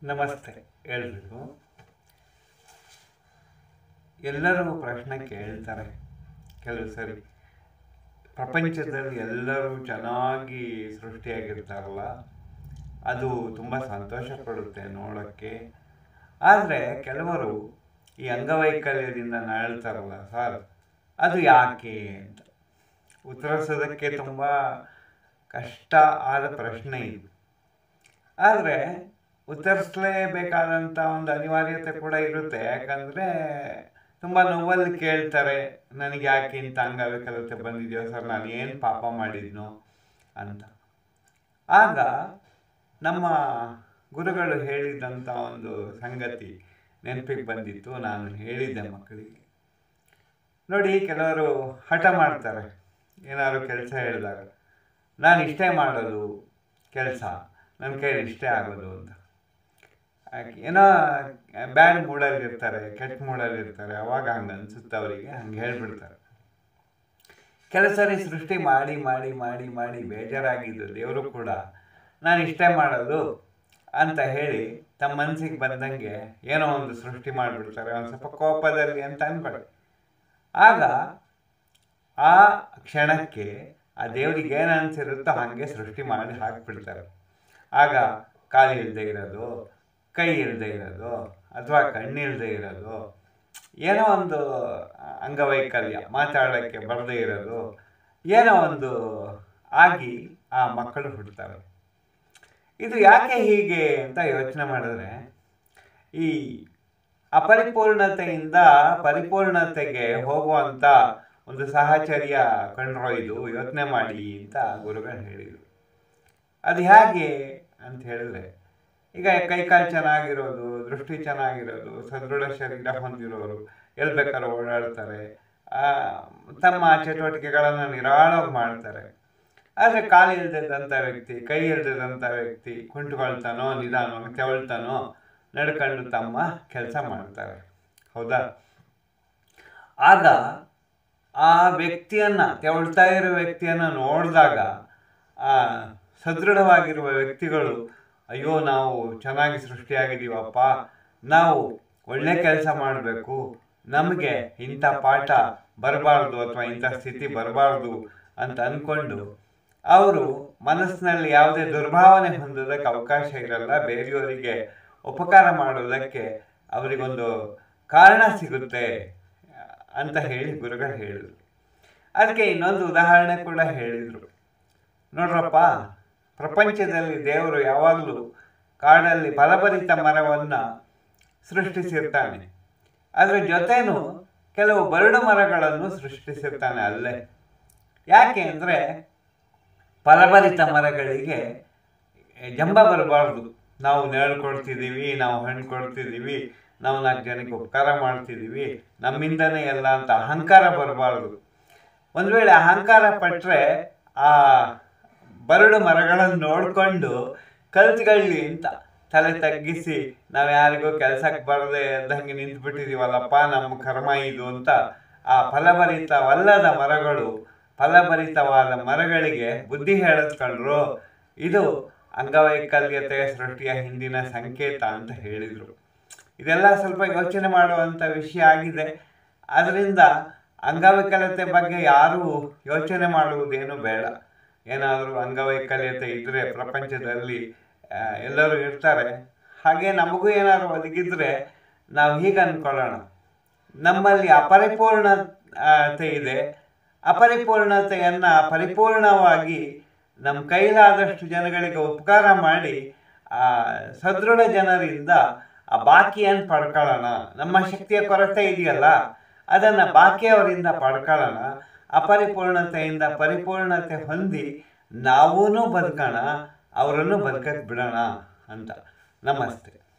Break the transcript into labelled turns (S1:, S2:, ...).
S1: ನಮಸ್ತೆ ಎಲ್ರಿಗೂ ಎಲ್ಲರೂ ಪ್ರಶ್ನೆ ಕೇಳ್ತಾರೆ ಕೆಲವು ಸರಿ ಪ್ರಪಂಚದಲ್ಲಿ ಎಲ್ಲರೂ ಚೆನ್ನಾಗಿ ಸೃಷ್ಟಿಯಾಗಿರ್ತಾರಲ್ಲ ಅದು ತುಂಬ ಸಂತೋಷ ಪಡುತ್ತೆ ನೋಡೋಕ್ಕೆ ಆದರೆ ಕೆಲವರು ಈ ಅಂಗವೈಕಲ್ಯದಿಂದ ನರಳ್ತಾರಲ್ಲ ಸರ್ ಅದು ಯಾಕೆ ಅಂತ ಉತ್ತರಿಸೋದಕ್ಕೆ ತುಂಬ ಕಷ್ಟ ಆದ ಪ್ರಶ್ನೆ ಇದು ಆದರೆ ಉತ್ತರಿಸಲೇಬೇಕಾದಂಥ ಒಂದು ಅನಿವಾರ್ಯತೆ ಕೂಡ ಇರುತ್ತೆ ಯಾಕಂದರೆ ತುಂಬ ನೋವಲ್ಲಿ ಕೇಳ್ತಾರೆ ನನಗೆ ಯಾಕೆ ಇಂಥ ಅಂಗವಿಕಲತೆ ಬಂದಿದೆಯೋ ಸರ್ ನಾನು ಏನು ಪಾಪ ಮಾಡಿದ್ನೋ ಅಂತ ಆಗ ನಮ್ಮ ಗುರುಗಳು ಹೇಳಿದಂಥ ಒಂದು ಸಂಗತಿ ನೆನಪಿಗೆ ಬಂದಿತ್ತು ನಾನು ಹೇಳಿದ್ದೆ ಮಕ್ಕಳಿಗೆ ನೋಡಿ ಕೆಲವರು ಹಠ ಮಾಡ್ತಾರೆ ಏನಾದ್ರು ಕೆಲಸ ಹೇಳಿದಾಗ ನಾನು ಇಷ್ಟೇ ಮಾಡೋದು ಕೆಲಸ ನನ್ನ ಕೈಲಿ ಇಷ್ಟೇ ಆಗೋದು ಅಂತ ಯಾಕೆ ಏನೋ ಬ್ಯಾಡ್ ಮೂಡಲ್ಲಿ ಇರ್ತಾರೆ ಕೆಟ್ಟ ಮೂಡಲ್ಲಿ ಇರ್ತಾರೆ ಅವಾಗ ಹಂಗೆ ಅನ್ಸುತ್ತೆ ಅವರಿಗೆ ಹಂಗೆ ಹೇಳ್ಬಿಡ್ತಾರೆ ಕೆಲವು ಸರಿ ಸೃಷ್ಟಿ ಮಾಡಿ ಮಾಡಿ ಮಾಡಿ ಮಾಡಿ ಬೇಜಾರಾಗಿದ್ದು ದೇವರು ಕೂಡ ನಾನು ಇಷ್ಟೇ ಮಾಡೋದು ಅಂತ ಹೇಳಿ ತಮ್ಮ ಮನಸ್ಸಿಗೆ ಬಂದಂಗೆ ಏನೋ ಒಂದು ಸೃಷ್ಟಿ ಮಾಡಿಬಿಡ್ತಾರೆ ಒಂದು ಸ್ವಲ್ಪ ಕೋಪದಲ್ಲಿ ಅಂತ ಅನ್ಕೊಳ್ಳಿ ಆಗ ಆ ಕ್ಷಣಕ್ಕೆ ಆ ದೇವರಿಗೆ ಏನು ಅನಿಸಿರುತ್ತೋ ಹಾಗೆ ಸೃಷ್ಟಿ ಮಾಡಿ ಹಾಕಿಬಿಡ್ತಾರೆ ಆಗ ಕಾಲು ಇಲ್ಲದೆ ಇರೋದು ಕೈ ಇಲ್ಲದೆ ಇರೋದು ಅಥವಾ ಕಣ್ಣಿಲ್ಲದೆ ಇರೋದು ಏನೋ ಒಂದು ಅಂಗವೈಕಲ್ಯ ಮಾತಾಡೋಕ್ಕೆ ಬರದೇ ಇರೋದು ಏನೋ ಒಂದು ಆಗಿ ಆ ಮಕ್ಕಳು ಹುಡ್ತಾರೆ ಇದು ಯಾಕೆ ಹೀಗೆ ಅಂತ ಯೋಚನೆ ಮಾಡಿದ್ರೆ ಈ ಅಪರಿಪೂರ್ಣತೆಯಿಂದ ಪರಿಪೂರ್ಣತೆಗೆ ಹೋಗುವಂಥ ಒಂದು ಸಾಹಚರ್ಯ ಕಂಡ್ರೊಯ್ದು ಯೋಚನೆ ಮಾಡಿ ಅಂತ ಗುರುಗಳು ಹೇಳಿದರು ಅದು ಹೇಗೆ ಅಂತ ಹೇಳಿದ್ರೆ ಈಗ ಕೈಕಾಲು ಚೆನ್ನಾಗಿರೋದು ದೃಷ್ಟಿ ಚೆನ್ನಾಗಿರೋದು ಸದೃಢ ಶರೀರ ಹೊಂದಿರೋರು ಎಲ್ಲಿ ಬೇಕಾದ್ರೂ ಓಡಾಡ್ತಾರೆ ಆ, ತಮ್ಮ ಚಟುವಟಿಕೆಗಳನ್ನು ನಿರಾಳವಾಗಿ ಮಾಡ್ತಾರೆ ಆದರೆ ಕಾಲು ಇಲ್ದಿದ್ದಂಥ ವ್ಯಕ್ತಿ ಕೈ ಇಲ್ದಿದ್ದಂಥ ವ್ಯಕ್ತಿ ಕುಂಟುಕೊಳ್ತಾನೋ ನಿಧಾನವಾಗಿ ತೆವಳ್ತಾನೋ ನಡ್ಕೊಂಡು ತಮ್ಮ ಕೆಲಸ ಮಾಡ್ತಾರೆ ಹೌದಾ ಆಗ ಆ ವ್ಯಕ್ತಿಯನ್ನ ತೆವಳ್ತಾ ಇರೋ ವ್ಯಕ್ತಿಯನ್ನ ನೋಡಿದಾಗ ಆ ಸದೃಢವಾಗಿರುವ ವ್ಯಕ್ತಿಗಳು ಅಯ್ಯೋ ನಾವು ಚೆನ್ನಾಗಿ ಸೃಷ್ಟಿಯಾಗಿದ್ದೀವಪ್ಪ ನಾವು ಒಳ್ಳೆ ಕೆಲಸ ಮಾಡಬೇಕು ನಮಗೆ ಇಂಥ ಪಾಠ ಬರಬಾರ್ದು ಅಥವಾ ಇಂಥ ಸ್ಥಿತಿ ಬರಬಾರ್ದು ಅಂತ ಅಂದ್ಕೊಂಡು ಅವರು ಮನಸ್ಸಿನಲ್ಲಿ ಯಾವುದೇ ದುರ್ಭಾವನೆ ಹೊಂದೋದಕ್ಕೆ ಅವಕಾಶ ಇರಲ್ಲ ಬೇರೆಯವರಿಗೆ ಉಪಕಾರ ಮಾಡೋದಕ್ಕೆ ಅವರಿಗೊಂದು ಕಾರಣ ಸಿಗುತ್ತೆ ಅಂತ ಹೇಳಿ ಗುರುಗಳು ಹೇಳಿದರು ಅದಕ್ಕೆ ಇನ್ನೊಂದು ಉದಾಹರಣೆ ಕೂಡ ಹೇಳಿದರು ನೋಡ್ರಪ್ಪ ಪ್ರಪಂಚದಲ್ಲಿ ದೇವರು ಯಾವಾಗಲೂ ಕಾಡಲ್ಲಿ ಫಲಭರಿತ ಮರವನ್ನು ಸೃಷ್ಟಿಸಿರ್ತಾನೆ ಅದರ ಜೊತೆನೂ ಕೆಲವು ಬರಡು ಮರಗಳನ್ನು ಸೃಷ್ಟಿಸಿರ್ತಾನೆ ಅಲ್ಲೇ ಯಾಕೆ ಅಂದರೆ ಫಲಭರಿತ ಮರಗಳಿಗೆ ಜಂಬ ಬರಬಾರ್ದು ನಾವು ನೆರಳು ಕೊಡ್ತಿದ್ದೀವಿ ನಾವು ಹಣ್ಣು ಕೊಡ್ತಿದ್ದೀವಿ ನಾವು ನಾಲ್ಕು ಜನಕ್ಕೆ ಉಪಕಾರ ಮಾಡ್ತಿದ್ದೀವಿ ನಮ್ಮಿಂದನೇ ಎಲ್ಲ ಅಂತ ಅಹಂಕಾರ ಬರಬಾರ್ದು ಒಂದು ವೇಳೆ ಅಹಂಕಾರ ಪಟ್ಟರೆ ಆ ಬರಡು ಮರಗಳನ್ನು ನೋಡಿಕೊಂಡು ಕಲ್ತ್ಕೊಳ್ಳಿ ಅಂತ ತಲೆ ತಗ್ಗಿಸಿ ನಾವು ಯಾರಿಗೂ ಕೆಲಸಕ್ಕೆ ಬರದೆ ಇದ್ದಂಗೆ ನಿಂತ್ಬಿಟ್ಟಿದೀವಲ್ಲಪ್ಪ ನಮ್ಮ ಕರ್ಮ ಇದು ಅಂತ ಆ ಫಲಭರಿತವಲ್ಲದ ಮರಗಳು ಫಲಭರಿತವಾದ ಮರಗಳಿಗೆ ಬುದ್ಧಿ ಹೇಳಿಸ್ಕೊಂಡ್ರು ಇದು ಅಂಗವೈಕಲ್ಯತೆಯ ಸೃಷ್ಟಿಯ ಹಿಂದಿನ ಸಂಕೇತ ಅಂತ ಹೇಳಿದರು ಇದೆಲ್ಲ ಸ್ವಲ್ಪ ಯೋಚನೆ ಮಾಡುವಂಥ ವಿಷಯ ಆಗಿದೆ ಅದರಿಂದ ಅಂಗವೈಕಲ್ಯತೆ ಬಗ್ಗೆ ಯಾರೂ ಯೋಚನೆ ಮಾಡುವುದೇನು ಬೇಡ ಏನಾದರೂ ಅಂಗವೈಕಲ್ಯತೆ ಇದ್ದರೆ ಪ್ರಪಂಚದಲ್ಲಿ ಆ, ಎಲ್ಲರೂ ಇರ್ತಾರೆ ಹಾಗೆ ನಮಗೂ ಏನಾದರೂ ಒದಗಿದ್ರೆ ನಾವು ಹೀಗೆ ಅಂದ್ಕೊಳ್ಳೋಣ ನಮ್ಮಲ್ಲಿ ಅಪರಿಪೂರ್ಣತೆ ಇದೆ ಅಪರಿಪೂರ್ಣತೆಯನ್ನು ಪರಿಪೂರ್ಣವಾಗಿ ನಮ್ಮ ಕೈಲಾದಷ್ಟು ಜನಗಳಿಗೆ ಉಪಕಾರ ಮಾಡಿ ಆ ಸದೃಢ ಜನರಿಂದ ಆ ಬಾಕಿಯನ್ನು ಪಡ್ಕೊಳ್ಳೋಣ ನಮ್ಮ ಶಕ್ತಿಯ ಕೊರತೆ ಇದೆಯಲ್ಲ ಅದನ್ನು ಬಾಕಿಯವರಿಂದ ಪಡ್ಕೊಳ್ಳೋಣ ಅಪರಿಪೂರ್ಣತೆಯಿಂದ ಪರಿಪೂರ್ಣತೆ ಹೊಂದಿ ನಾವೂ ಬದುಕೋಣ ಅವರನ್ನು ಬದುಕಕ್ಕೆ ಬಿಡೋಣ ಅಂತ ನಮಸ್ತೆ